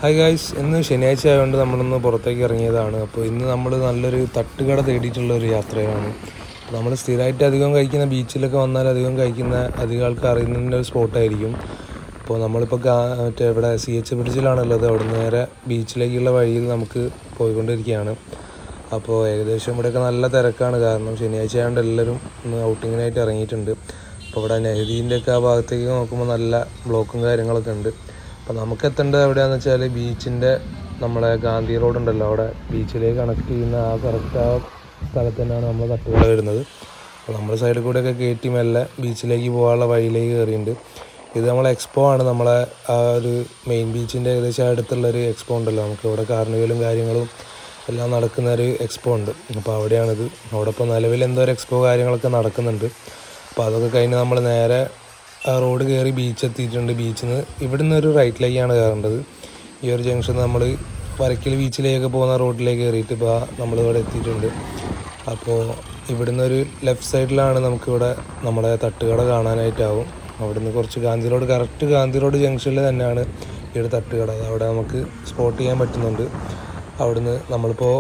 hi guys ഇന്ന് ശനിയാഴ്ച ആയതുകൊണ്ട് നമ്മളൊന്ന് പുറത്തേക്ക് ഇറങ്ങിയതാണ് അപ്പോൾ ഇന്ന് നമ്മൾ നല്ലൊരു തട്ടുകട തേടിയിട്ടുള്ള ഒരു യാത്രയാണ് നമ്മൾ സ്ഥിരമായിട്ട് അധികം കഴിക്കുന്ന ബീച്ചിലൊക്കെ വന്നാൽ അധികം കഴിക്കുന്ന അധികം ആൾക്ക് അറിയുന്ന ഒരു സ്പോട്ടായിരിക്കും അപ്പോൾ നമ്മളിപ്പോൾ ഗാ- മറ്റേ ഇവിടെ സി എച്ച് ബ്രിഡ്ജിലാണുള്ളത് അവിടെ നിന്ന് നേരെ ബീച്ചിലേക്കുള്ള വഴിയിൽ നമുക്ക് പോയിക്കൊണ്ടിരിക്കുകയാണ് അപ്പോൾ ഏകദേശം ഇവിടെയൊക്കെ നല്ല തിരക്കാണ് കാരണം ശനിയാഴ്ച ആയതുകൊണ്ട് എല്ലാവരും ഒന്ന് ഔട്ടിങ്ങിനായിട്ട് ഇറങ്ങിയിട്ടുണ്ട് അപ്പോൾ ഇവിടെ നെഹദീൻ്റെ ഒക്കെ ആ ഭാഗത്തേക്ക് നോക്കുമ്പോൾ നല്ല ബ്ലോക്കും കാര്യങ്ങളൊക്കെ ഉണ്ട് അപ്പോൾ നമുക്ക് എത്തേണ്ടത് എവിടെയാണെന്ന് വെച്ചാൽ ബീച്ചിൻ്റെ നമ്മളെ ഗാന്ധി റോഡ് ഉണ്ടല്ലോ അവിടെ ബീച്ചിലേക്ക് കണക്ട് ചെയ്യുന്ന ആ കറക്റ്റ് ആ സ്ഥലത്ത് തന്നെയാണ് നമ്മൾ തട്ടുകട വരുന്നത് അപ്പോൾ നമ്മുടെ സൈഡിൽ കൂടെയൊക്കെ കയറ്റി മെല്ലെ ബീച്ചിലേക്ക് പോകാനുള്ള വഴിയിലേക്ക് കയറിയിട്ടുണ്ട് ഇത് നമ്മളെ എക്സ്പോ ആണ് നമ്മളെ ആ ഒരു മെയിൻ ബീച്ചിൻ്റെ ഏകദേശം അടുത്തുള്ളൊരു എക്സ്പോ ഉണ്ടല്ലോ നമുക്ക് ഇവിടെ കാർണിവലും കാര്യങ്ങളും എല്ലാം നടക്കുന്ന ഒരു എക്സ്പോ ഉണ്ട് അപ്പോൾ അവിടെയാണിത് അവിടെ ഇപ്പോൾ നിലവിൽ എന്തോ ഒരു എക്സ്പോ കാര്യങ്ങളൊക്കെ നടക്കുന്നുണ്ട് അപ്പോൾ അതൊക്കെ കഴിഞ്ഞ് നമ്മൾ നേരെ ആ റോഡ് കയറി ബീച്ച് എത്തിയിട്ടുണ്ട് ബീച്ചിൽ നിന്ന് ഇവിടുന്ന് ഒരു റൈറ്റിലേക്കാണ് കയറേണ്ടത് ഈ ഒരു ജംഗ്ഷൻ നമ്മൾ വരക്കൽ ബീച്ചിലേക്കൊക്കെ പോകുന്ന റോഡിലേക്ക് കയറിയിട്ട് ഇപ്പോൾ നമ്മളിവിടെ എത്തിയിട്ടുണ്ട് അപ്പോൾ ഇവിടുന്ന് ഒരു ലെഫ്റ്റ് സൈഡിലാണ് നമുക്കിവിടെ നമ്മുടെ തട്ടുകട കാണാനായിട്ടാവും അവിടുന്ന് കുറച്ച് Gandhi road correct Gandhi road ജംഗ്ഷനിൽ തന്നെയാണ് ഈ ഒരു തട്ടുകട അവിടെ നമുക്ക് സ്പോട്ട് ചെയ്യാൻ പറ്റുന്നുണ്ട് അവിടുന്ന് നമ്മളിപ്പോൾ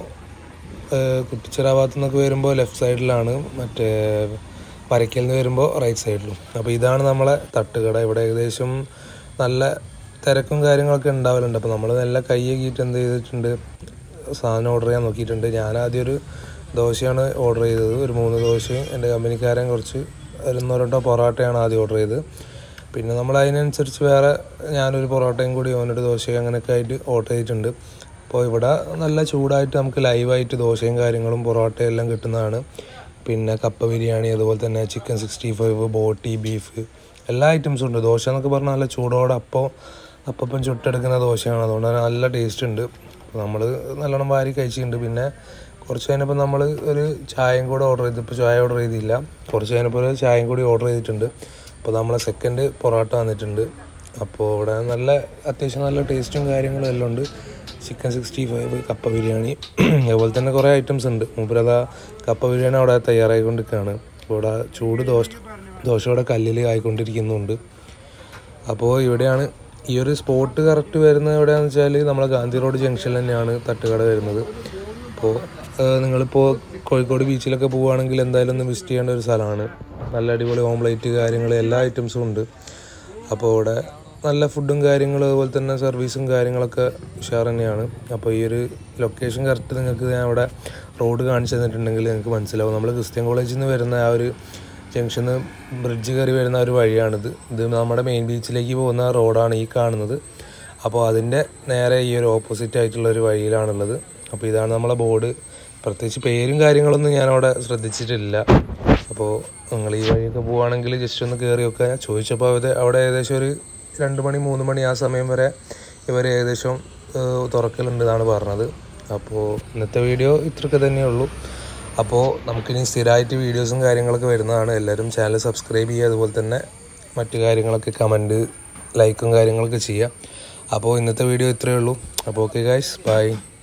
കുട്ടിച്ചിറ ഭാഗത്തു നിന്നൊക്കെ വരുമ്പോൾ ലെഫ്റ്റ് സൈഡിലാണ് മറ്റേ പരക്കൽ നിന്ന് വരുമ്പോൾ റൈറ്റ് സൈഡിലും അപ്പോൾ ഇതാണ് നമ്മളെ തട്ടുകട ഇവിടെ ഏകദേശം നല്ല തിരക്കും കാര്യങ്ങളൊക്കെ ഉണ്ടാവലുണ്ട് അപ്പോൾ നമ്മൾ നല്ല കൈയൊക്കിയിട്ട് എന്ത് ചെയ്തിട്ടുണ്ട് സാധനം ഓർഡർ ചെയ്യാൻ നോക്കിയിട്ടുണ്ട് ഞാൻ ആദ്യം ഒരു ദോശയാണ് ഓർഡർ ചെയ്തത് ഒരു മൂന്ന് ദോശയും എൻ്റെ കമ്പനിക്കാരൻ കുറച്ച് ഒരു ഒന്നോ രണ്ടോ പൊറോട്ടയാണ് ആദ്യം ഓർഡർ ചെയ്തത് പിന്നെ നമ്മൾ അതിനനുസരിച്ച് വേറെ ഞാനൊരു പൊറോട്ടയും കൂടി ഓനൊരു ദോശയും അങ്ങനെയൊക്കെ ആയിട്ട് ഓർഡർ ചെയ്തിട്ടുണ്ട് അപ്പോൾ ഇവിടെ നല്ല ചൂടായിട്ട് നമുക്ക് ലൈവായിട്ട് ദോശയും കാര്യങ്ങളും പൊറോട്ടയും എല്ലാം കിട്ടുന്നതാണ് പിന്നെ കപ്പ ബിരിയാണി അതുപോലെ തന്നെ ചിക്കൻ സിക്സ്റ്റി ഫൈവ് ബോട്ടി ബീഫ് എല്ലാ ഐറ്റംസും ഉണ്ട് ദോശ എന്നൊക്കെ പറഞ്ഞാൽ നല്ല ചൂടോടെ അപ്പം അപ്പം ചുട്ടെടുക്കുന്ന ദോശയാണ് അതുകൊണ്ട് തന്നെ നല്ല ടേസ്റ്റ് ഉണ്ട് നമ്മൾ നല്ലോണം വാരി കഴിച്ചിട്ടുണ്ട് പിന്നെ കുറച്ച് കഴിഞ്ഞപ്പോൾ നമ്മൾ ഒരു ചായയും കൂടെ ഓർഡർ ചെയ്തു ഇപ്പോൾ ചായ ഓർഡർ ചെയ്തില്ല കുറച്ച് കഴിഞ്ഞപ്പോൾ ഒരു ചായയും കൂടി ഓർഡർ ചെയ്തിട്ടുണ്ട് അപ്പോൾ നമ്മളെ സെക്കൻഡ് പൊറോട്ട വന്നിട്ടുണ്ട് അപ്പോൾ ഇവിടെ നല്ല അത്യാവശ്യം നല്ല ടേസ്റ്റും കാര്യങ്ങളും എല്ലാം ഉണ്ട് ചിക്കൻ സിക്സ്റ്റി ഫൈവ് കപ്പ ബിരിയാണി അതുപോലെ തന്നെ കുറേ ഐറ്റംസ് ഉണ്ട് മൂപ്പരതാ കപ്പ ബിരിയാണി അവിടെ തയ്യാറായിക്കൊണ്ടിരിക്കുകയാണ് അപ്പോൾ ഇവിടെ ചൂട് ദോശ ദോശ ഇവിടെ കല്ലിൽ ആയിക്കൊണ്ടിരിക്കുന്നുണ്ട് അപ്പോൾ ഇവിടെയാണ് ഈ ഒരു സ്പോട്ട് കറക്റ്റ് വരുന്നത് എവിടെയാണെന്ന് വെച്ചാൽ നമ്മളെ ഗാന്ധി റോഡ് ജംഗ്ഷനിൽ തന്നെയാണ് തട്ടുകട വരുന്നത് അപ്പോൾ നിങ്ങളിപ്പോൾ കോഴിക്കോട് ബീച്ചിലൊക്കെ പോവുകയാണെങ്കിൽ എന്തായാലും ഒന്ന് വിസിറ്റ് ചെയ്യേണ്ട ഒരു സ്ഥലമാണ് നല്ല അടിപൊളി ഓംപ്ലേറ്റ് കാര്യങ്ങൾ എല്ലാ ഐറ്റംസും ഉണ്ട് അപ്പോൾ ഇവിടെ നല്ല ഫുഡും കാര്യങ്ങളും അതുപോലെ തന്നെ സർവീസും കാര്യങ്ങളൊക്കെ ഉഷാർ തന്നെയാണ് അപ്പോൾ ഈ ഒരു ലൊക്കേഷൻ കറക്റ്റ് നിങ്ങൾക്ക് ഞാൻ അവിടെ റോഡ് കാണിച്ചു തന്നിട്ടുണ്ടെങ്കിൽ നിങ്ങൾക്ക് മനസ്സിലാവും നമ്മൾ ക്രിസ്ത്യൻ കോളേജിൽ നിന്ന് വരുന്ന ആ ഒരു ജംഗ്ഷന് ബ്രിഡ്ജ് കയറി വരുന്ന ഒരു വഴിയാണിത് ഇത് നമ്മുടെ മെയിൻ ബീച്ചിലേക്ക് പോകുന്ന റോഡാണ് ഈ കാണുന്നത് അപ്പോൾ അതിൻ്റെ നേരെ ഈ ഒരു ഓപ്പോസിറ്റ് ആയിട്ടുള്ള ഒരു വഴിയിലാണുള്ളത് അപ്പോൾ ഇതാണ് നമ്മളെ ബോർഡ് പ്രത്യേകിച്ച് പേരും കാര്യങ്ങളൊന്നും ഞാൻ അവിടെ ശ്രദ്ധിച്ചിട്ടില്ല അപ്പോൾ നിങ്ങൾ ഈ വഴിയൊക്കെ പോവുകയാണെങ്കിൽ ജസ്റ്റ് ഒന്ന് കയറി വെക്കുക ഞാൻ ചോദിച്ചപ്പോൾ അത് അവിടെ ഏകദേശം ഒരു രണ്ട് മണി മൂന്ന് മണി ആ സമയം വരെ ഇവർ ഏകദേശം ഏഹ്, തുറക്കലുണ്ട് എന്നാണ് പറഞ്ഞത് അപ്പോൾ ഇന്നത്തെ വീഡിയോ ഇത്രയൊക്കെ തന്നെയുള്ളൂ അപ്പോൾ നമുക്കിനി സ്ഥിരമായിട്ട് വീഡിയോസും കാര്യങ്ങളൊക്കെ വരുന്നതാണ് എല്ലാവരും ചാനൽ സബ്സ്ക്രൈബ് ചെയ്യുക അതുപോലെ തന്നെ മറ്റു കാര്യങ്ങളൊക്കെ കമൻറ്റ് ലൈക്കും കാര്യങ്ങളൊക്കെ ചെയ്യുക അപ്പോൾ ഇന്നത്തെ വീഡിയോ ഇത്രയേ ഉള്ളൂ അപ്പോൾ ഓക്കെ ഗായ്സ് ബൈ